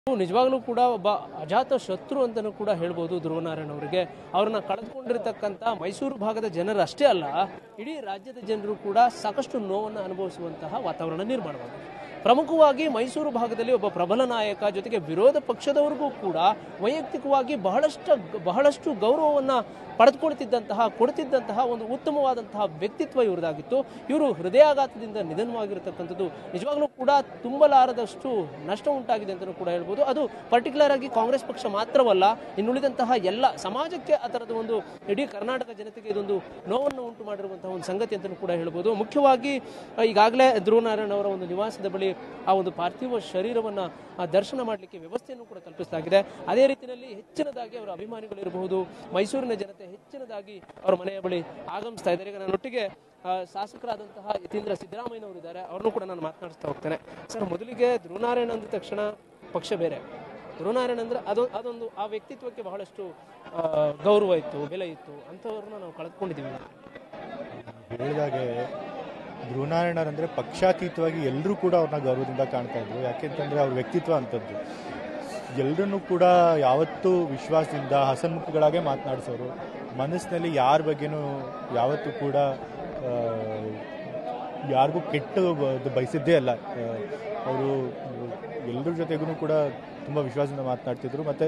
ನಿಜವಾಗ್ಲೂ ಕೂಡ ಒಬ್ಬ ಅಜಾತ ಶತ್ರು ಅಂತಲೂ ಕೂಡ ಹೇಳ್ಬೋದು ಧ್ರುವನಾರಾಯಣ್ ಅವರಿಗೆ ಅವ್ರನ್ನ ಕಳೆದುಕೊಂಡಿರ್ತಕ್ಕಂಥ ಮೈಸೂರು ಭಾಗದ ಜನರು ಅಷ್ಟೇ ಅಲ್ಲ ಇಡೀ ರಾಜ್ಯದ ಜನರು ಕೂಡ ಸಾಕಷ್ಟು ನೋವನ್ನು ಅನುಭವಿಸುವಂತಹ ವಾತಾವರಣ ನಿರ್ಮಾಣವಾಗಿದೆ ಪ್ರಮುಖವಾಗಿ ಮೈಸೂರು ಭಾಗದಲ್ಲಿ ಒಬ್ಬ ಪ್ರಬಲ ನಾಯಕ ಜೊತೆಗೆ ವಿರೋಧ ಪಕ್ಷದವರಿಗೂ ಕೂಡ ವೈಯಕ್ತಿಕವಾಗಿ ಬಹಳಷ್ಟು ಬಹಳಷ್ಟು ಗೌರವವನ್ನು ಪಡೆದುಕೊಳ್ತಿದ್ದಂತಹ ಕೊಡ್ತಿದ್ದಂತಹ ಒಂದು ಉತ್ತಮವಾದಂತಹ ವ್ಯಕ್ತಿತ್ವ ಇವರದಾಗಿತ್ತು ಇವರು ಹೃದಯಾಘಾತದಿಂದ ನಿಧನವಾಗಿರತಕ್ಕಂಥದ್ದು ನಿಜವಾಗ್ಲೂ ಕೂಡ ತುಂಬಲಾರದಷ್ಟು ನಷ್ಟ ಉಂಟಾಗಿದೆ ಅಂತಲೂ ಕೂಡ ಹೇಳ್ಬೋದು ಅದು ಪರ್ಟಿಕ್ಯುಲರ್ ಆಗಿ ಕಾಂಗ್ರೆಸ್ ಪಕ್ಷ ಮಾತ್ರವಲ್ಲ ಇನ್ನುಳಿದಂತಹ ಎಲ್ಲ ಸಮಾಜಕ್ಕೆ ಆ ಥರದ ಒಂದು ಇಡೀ ಕರ್ನಾಟಕ ಜನತೆಗೆ ಇದೊಂದು ನೋವನ್ನು ಉಂಟು ಮಾಡಿರುವಂತಹ ಒಂದು ಸಂಗತಿ ಅಂತಲೂ ಕೂಡ ಹೇಳ್ಬೋದು ಮುಖ್ಯವಾಗಿ ಆ, ಈಗಾಗಲೇ ಧ್ರುವನಾರಾಯಣ್ ಅವರ ಒಂದು ನಿವಾಸದ ಬಳಿ ಆ ಒಂದು ಪಾರ್ಥಿವ ಶರೀರವನ್ನ ಆ, ದರ್ಶನ ಮಾಡಲಿಕ್ಕೆ ವ್ಯವಸ್ಥೆಯನ್ನು ಕೂಡ ಕಲ್ಪಿಸಲಾಗಿದೆ ಅದೇ ರೀತಿಯಲ್ಲಿ ಹೆಚ್ಚಿನದಾಗಿ ಅವರ ಅಭಿಮಾನಿಗಳಿರಬಹುದು ಮೈಸೂರಿನ ಜನತೆ ಹೆಚ್ಚಿನದಾಗಿ ಅವರ ಮನೆಯ ಬಳಿ ಆಗಮಿಸ್ತಾ ಇದ್ದಾರೆ ಈಗ ನನ್ನೊಟ್ಟಿಗೆ ಆ, ಶಾಸಕರಾದಂತಹ ಯತೀಂದ್ರ ಸಿದ್ದರಾಮಯ್ಯನವರು ಇದ್ದಾರೆ ಅವ್ರನ್ನೂ ಕೂಡ ನಾನು ಮಾತನಾಡಿಸ್ತಾ ಹೋಗ್ತೇನೆ ಸರ್ ಮೊದಲಿಗೆ ಧ್ರುವನಾರಾಯಣ ಅಂದ ತಕ್ಷಣ ಪಕ್ಷ ಬೇರೆ ಧ್ರುವನಾರಾಯಣ ಅಂದ್ರೆ ಅದು ಅದೊಂದು ಆ ವ್ಯಕ್ತಿತ್ವಕ್ಕೆ ಬಹಳಷ್ಟು ಆ, ಗೌರವ ಇತ್ತು ಬೆಲೆ ಇತ್ತು ಅಂಥವ್ರನ್ನ ನಾವು ಕಳೆದುಕೊಂಡಿದ್ದೀವಿ ಹೇಳಿದಾಗೆ ಧ್ರುವನಾರಾಯಣರಂದ್ರೆ ಪಕ್ಷಾತೀತವಾಗಿ ಎಲ್ಲರೂ ಕೂಡ ಅವ್ರನ್ನ ಗೌರವದಿಂದ ಕಾಣ್ತಾ ಇದ್ರು ಯಾಕೆಂತಂದ್ರೆ ಅವ್ರ ವ್ಯಕ್ತಿತ್ವ ಅಂಥದ್ದು ಎಲ್ಲರನ್ನೂ ಕೂಡ ಯಾವತ್ತೂ ವಿಶ್ವಾಸದಿಂದ ಹಸನ್ಮುಖಗಳಾಗೆ ಮಾತನಾಡಿಸೋರು ಮನಸ್ಸಿನಲ್ಲಿ ಯಾರ ಬಗ್ಗೆನೂ ಯಾವತ್ತೂ ಕೂಡ ಆ, ಯಾರಿಗೂ ಕೆಟ್ಟ ಬ- ಬಯಸಿದ್ದೇ ಅಲ್ಲ ಅವರು ಎಲ್ಲರ ಜೊತೆಗೂ ಕೂಡ ತುಂಬ ವಿಶ್ವಾಸದಿಂದ ಮಾತನಾಡ್ತಿದ್ರು ಮತ್ತು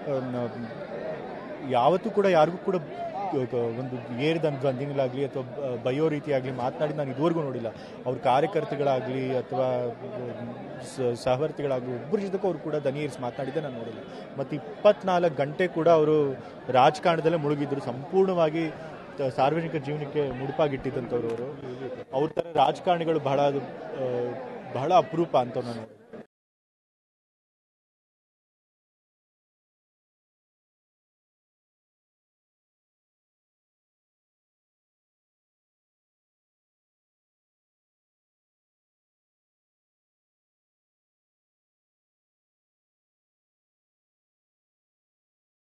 ಯಾವತ್ತೂ ಕೂಡ ಯಾರಿಗೂ ಕೂಡ ಒಂದು ಏರಿದ ಧ್ವನಿಗಳಾಗಲಿ ಅಥವಾ ಬ- ಬೈಯೋ ರೀತಿಯಾಗಲಿ ಮಾತನಾಡಿ ನಾನು ಇದುವರೆಗೂ ನೋಡಿಲ್ಲ ಅವ್ರ ಕಾರ್ಯಕರ್ತಗಳಾಗಲಿ ಅಥವಾ ಸ- ಸಹವರ್ತಿಗಳಾಗಲಿ ಒಬ್ಬರ ಜೊತೆಗೂ ಅವ್ರು ಕೂಡ ದನಿ ಏರಿಸಿ ಮಾತನಾಡಿದ್ದೆ ನಾನು ನೋಡಿಲ್ಲ ಮತ್ತು ಇಪ್ಪತ್ನಾಲ್ಕು ಗಂಟೆ ಕೂಡ ಅವರು ರಾಜಕಾರಣದಲ್ಲೇ ಮುಳುಗಿದ್ರು ಸಂಪೂರ್ಣವಾಗಿ ತ- ಸಾರ್ವಜನಿಕ ಜೀವನಕ್ಕೆ ಮುಡುಪಾಗಿಟ್ಟಿದ್ದಂಥವ್ರು ಅವರು ಅವ್ರ ಥರ ರಾಜಕಾರಣಿಗಳು ಬಹಳ ಅದು, ಆ, ಬಹಳ ಅಪರೂಪ ಅಂತ ನಾನು